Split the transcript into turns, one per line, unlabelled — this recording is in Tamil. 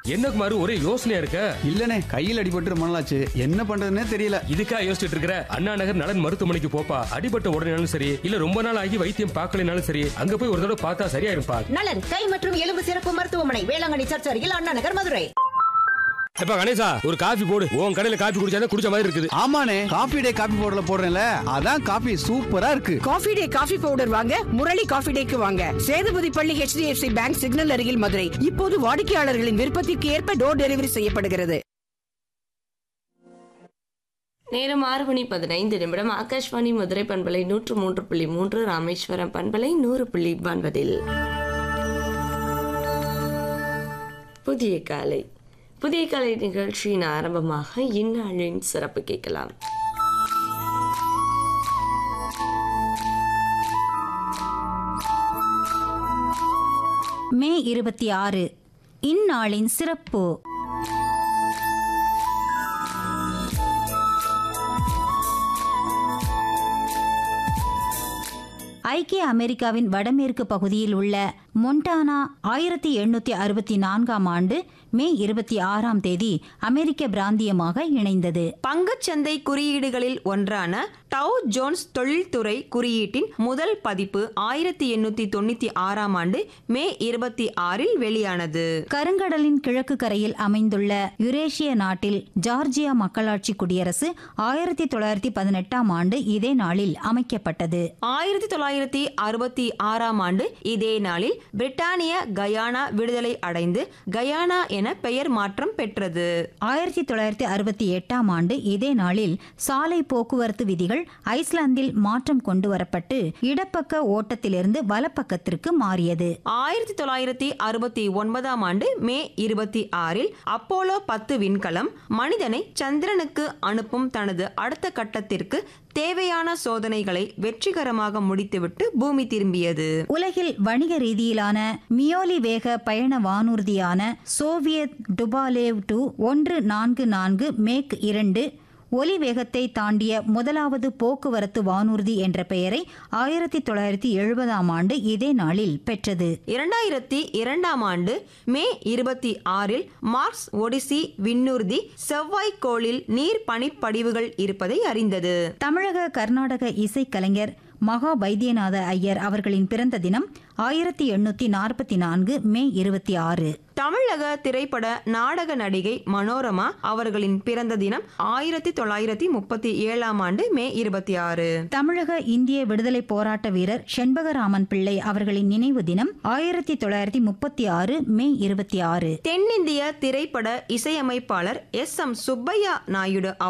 என்ன குமாரு ஒரே யோசனையா இருக்க
இல்லனே கையில் அடிபட்டு ரொம்ப நாளாச்சு என்ன பண்றதுன்னே தெரியல
இதுக்கா யோசிச்சுட்டு இருக்கிற அண்ணா நகர் நலன் மருத்துவமனைக்கு போப்பா அடிபட்ட உடனேனாலும் சரி இல்ல ரொம்ப நாள் ஆகி வைத்தியம் பார்க்கலனாலும் சரி அங்க போய் ஒரு தடவை பார்த்தா சரியாயிருப்பா
நலன் கை மற்றும் எலும்பு சிறப்பு மருத்துவமனை வேளாங்கண்ணி சர்ச் அருகில் அண்ணா நகர் மதுரை
எப்ப கணேசா ஒரு காஃபி போடு உன் கடையில காஃபி குடிச்சாதான் குடிச்ச மாதிரி இருக்குது
ஆமாண்ணே காபி டே காபி பவுடர்ல போடுறேன்ல அதான் காபி சூப்பரா இருக்கு
காஃபி டே காஃபி பவுடர் வாங்க முரளி காஃபி டேக்கு வாங்க சேதுபதி பள்ளி HDFC பேங்க் சிக்னல் அருகில் மதுரை இப்போது வாடிக்கையாளர்களின் விருப்பத்திற்கு ஏற்ப டோர் டெலிவரி செய்யப்படுகிறது
நேரம் ஆறு மணி பதினைந்து நிமிடம் ஆகாஷ்வாணி மதுரை பண்பலை நூற்று மூன்று புள்ளி மூன்று ராமேஸ்வரம் பண்பலை நூறு புள்ளி ஒன்பதில் புதிய காலை புதிய காலை நிகழ்ச்சியின் ஆரம்பமாக இந்நாளின் சிறப்பு கேட்கலாம்
மே இருபத்தி ஆறு இந்நாளின் சிறப்பு ஐக்கிய அமெரிக்காவின் வடமேற்கு பகுதியில் உள்ள மொன்டானா ஆயிரத்தி எண்ணூத்தி அறுபத்தி நான்காம் ஆண்டு மே இருபத்தி ஆறாம் தேதி அமெரிக்க பிராந்தியமாக இணைந்தது
பங்குச்சந்தை குறியீடுகளில் ஒன்றான டவ் ஜோன்ஸ் தொழில்துறை குறியீட்டின் முதல் பதிப்பு ஆயிரத்தி எண்ணூத்தி தொண்ணூத்தி ஆறாம் ஆண்டு மே இருபத்தி ஆறில் வெளியானது
கருங்கடலின் கிழக்கு கரையில் அமைந்துள்ள யுரேஷிய நாட்டில் ஜார்ஜியா மக்களாட்சி குடியரசு ஆயிரத்தி தொள்ளாயிரத்தி பதினெட்டாம் ஆண்டு இதே நாளில் அமைக்கப்பட்டது
ஆயிரத்தி தொள்ளாயிரத்தி அறுபத்தி ஆறாம் ஆண்டு இதே நாளில் பிரிட்டானிய கயானா விடுதலை அடைந்து கயானா என பெயர் மாற்றம் பெற்றது
ஆயிரத்தி தொள்ளாயிரத்தி அறுபத்தி எட்டாம் ஆண்டு இதே நாளில் சாலை போக்குவரத்து விதிகள் ஐஸ்லாந்தில் மாற்றம் கொண்டு வரப்பட்டு இடப்பக்க ஓட்டத்திலிருந்து வலப்பக்கத்திற்கு மாறியது
ஆயிரத்தி தொள்ளாயிரத்தி அறுபத்தி ஒன்பதாம் ஆண்டு மே இருபத்தி ஆறில் அப்போலோ பத்து விண்கலம் மனிதனை சந்திரனுக்கு அனுப்பும் தனது அடுத்த கட்டத்திற்கு தேவையான சோதனைகளை வெற்றிகரமாக முடித்துவிட்டு பூமி திரும்பியது
உலகில் வணிக ரீதியிலான மியோலி வேக பயண வானூர்தியான சோவியத் டுபாலேவ் டு ஒன்று நான்கு நான்கு மேக் இரண்டு ஒலி வேகத்தை தாண்டிய முதலாவது போக்குவரத்து வானூர்தி என்ற பெயரை ஆயிரத்தி தொள்ளாயிரத்தி எழுபதாம் ஆண்டு இதே நாளில் பெற்றது
இரண்டாயிரத்தி இரண்டாம் ஆண்டு மே இருபத்தி ஆறில் மார்ஸ் ஒடிசி விண்ணூர்தி செவ்வாய்க்கோளில் நீர் பனிப்படிவுகள் இருப்பதை அறிந்தது
தமிழக கர்நாடக இசைக்கலைஞர் மகா வைத்தியநாத ஐயர் அவர்களின் பிறந்த தினம் ஆயிரத்தி எண்ணூத்தி நாற்பத்தி நான்கு மே இருபத்தி ஆறு
தமிழக திரைப்பட நாடக நடிகை மனோரமா அவர்களின் பிறந்த தினம் ஆயிரத்தி தொள்ளாயிரத்தி முப்பத்தி ஏழாம் ஆண்டு மே இருபத்தி ஆறு
தமிழக இந்திய விடுதலை போராட்ட வீரர் செண்பகராமன் பிள்ளை அவர்களின் நினைவு தினம் ஆயிரத்தி தொள்ளாயிரத்தி முப்பத்தி ஆறு மே இருபத்தி ஆறு
தென்னிந்திய திரைப்பட இசையமைப்பாளர் எஸ் எம் சுப்பையா நாயுடு